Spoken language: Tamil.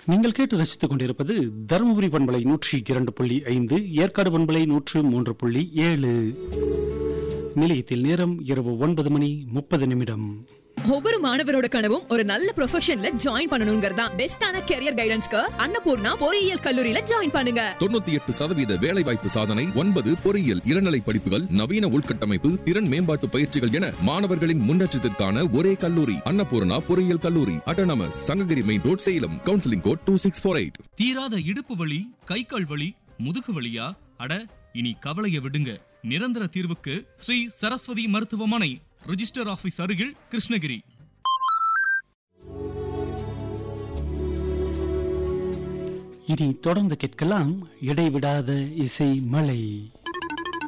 நீங்கள் கேட்டு ரசித்துக் கொண்டிருப்பது தருமபுரி பண்பலை நூற்றி இரண்டு புள்ளி ஐந்து ஏற்காடு பண்பலை நூற்று மூன்று புள்ளி ஏழு நிலையத்தில் நேரம் இரவு ஒன்பது மணி முப்பது நிமிடம் ஒவ்வொரு மாணவரோட கனவும் ஒரு நல்ல ப்ரொஃபஷன்ல ஜாயின் பண்ணணுங்கிறதா பெஸ்டான கெரியர் கைடன்ஸ்க்கு அன்னபூர்ணா பொறியியல் கல்லூரியில ஜாயின் பண்ணுங்க தொண்ணூத்தி எட்டு சதவீத வேலைவாய்ப்பு சாதனை ஒன்பது பொறியியல் இளநிலை படிப்புகள் நவீன உள்கட்டமைப்பு திறன் மேம்பாட்டு பயிற்சிகள் என மாணவர்களின் முன்னேற்றத்திற்கான ஒரே கல்லூரி அன்னபூர்ணா பொறியியல் கல்லூரி autonomous Sankagiri main road Salem counselling code two six four eight தீராத இடுப்பு வலி கை கால் வலி முதுகு வலியா அட இனி கவலைய விடுங்க நிரந்தர தீர்வுக்கு ஸ்ரீ சரஸ்வதி மருத்துவமனை ரிஜிஸ்டர் ஆபீஸ் அருகில் கிருஷ்ணகிரி இனி தொடர்ந்து கேட்கலாம் இடைவிடாத இசை மலை